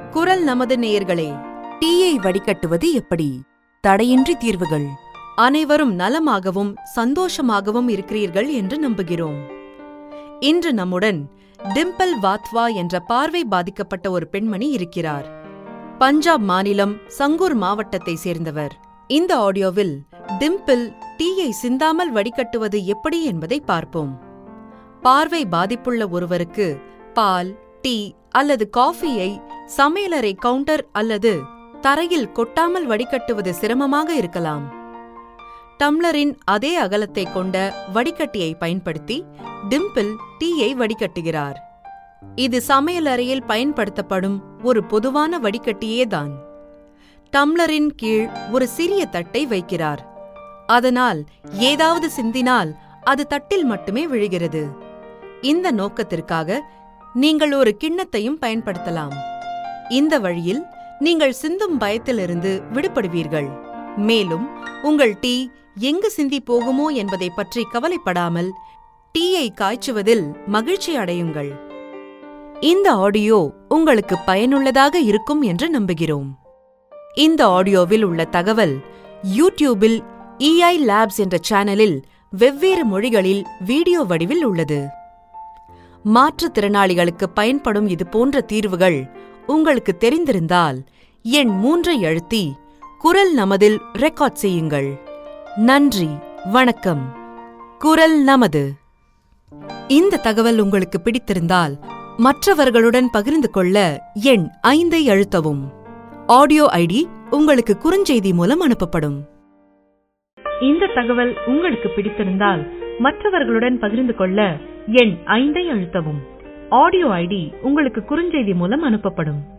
குரல் நமது நேயர்களே டீயை வடிகட்டுவது எப்படி தடையின்றி தீர்வுகள் அனைவரும் நலமாகவும் சந்தோஷமாகவும் இருக்கிறீர்கள் என்று நம்புகிறோம் இன்று நம்முடன் டிம்பிள் வாத்வா என்ற பார்வை பாதிக்கப்பட்ட ஒரு பெண்மணி இருக்கிறார் பஞ்சாப் மாநிலம் சங்கூர் மாவட்டத்தை சேர்ந்தவர் இந்த ஆடியோவில் டிம்பிள் டீயை சிந்தாமல் வடிகட்டுவது எப்படி என்பதை பார்ப்போம் பார்வை பாதிப்புள்ள ஒருவருக்கு பால் டீ அல்லது காஃபியை சமையலறை கவுண்டர் அல்லது தரையில் கொட்டாமல் வடிகட்டுவது சிரமமாக இருக்கலாம் டம்ளரின் அதே அகலத்தை கொண்ட வடிகட்டியை பயன்படுத்தி டிம்பிள் டீயை வடிகட்டுகிறார் இது சமையலறையில் பயன்படுத்தப்படும் ஒரு பொதுவான வடிகட்டியேதான் டம்ளரின் கீழ் ஒரு சிறிய தட்டை வைக்கிறார் அதனால் ஏதாவது சிந்தினால் அது தட்டில் மட்டுமே விழுகிறது இந்த நோக்கத்திற்காக நீங்கள் ஒரு கிண்ணத்தையும் பயன்படுத்தலாம் இந்த வழியில் நீங்கள் சிந்தும் பயத்திலிருந்து விடுபடுவீர்கள் மேலும் உங்கள் டீ எங்கு சிந்தி போகுமோ என்பதை பற்றி கவலைப்படாமல் டீயை காய்ச்சுவதில் மகிழ்ச்சி அடையுங்கள் இந்த ஆடியோ உங்களுக்கு பயனுள்ளதாக இருக்கும் என்று நம்புகிறோம் இந்த ஆடியோவில் உள்ள தகவல் யூடியூபில் இஐ லேப்ஸ் என்ற சேனலில் வெவ்வேறு மொழிகளில் வீடியோ வடிவில் உள்ளது மாற்றுத்திறனாளிகளுக்கு பயன்படும் இது போன்ற தீர்வுகள் உங்களுக்கு தெரிந்திருந்தால் எண் மூன்றை அழுத்தி குரல் நமதில் ரெக்கார்ட் செய்யுங்கள் நன்றி வணக்கம் குரல் நமது இந்த தகவல் உங்களுக்கு பிடித்திருந்தால் மற்றவர்களுடன் பகிர்ந்து கொள்ள எண் ஐந்தை அழுத்தவும் ஆடியோ ஐடி உங்களுக்கு குறுஞ்செய்தி மூலம் அனுப்பப்படும் இந்த தகவல் உங்களுக்கு பிடித்திருந்தால் மற்றவர்களுடன் பகிர்ந்து கொள்ள எண் ஐந்தை அழுத்தவும் ஆடியோ ஐடி உங்களுக்கு குறுஞ்செய்தி மூலம் அனுப்பப்படும்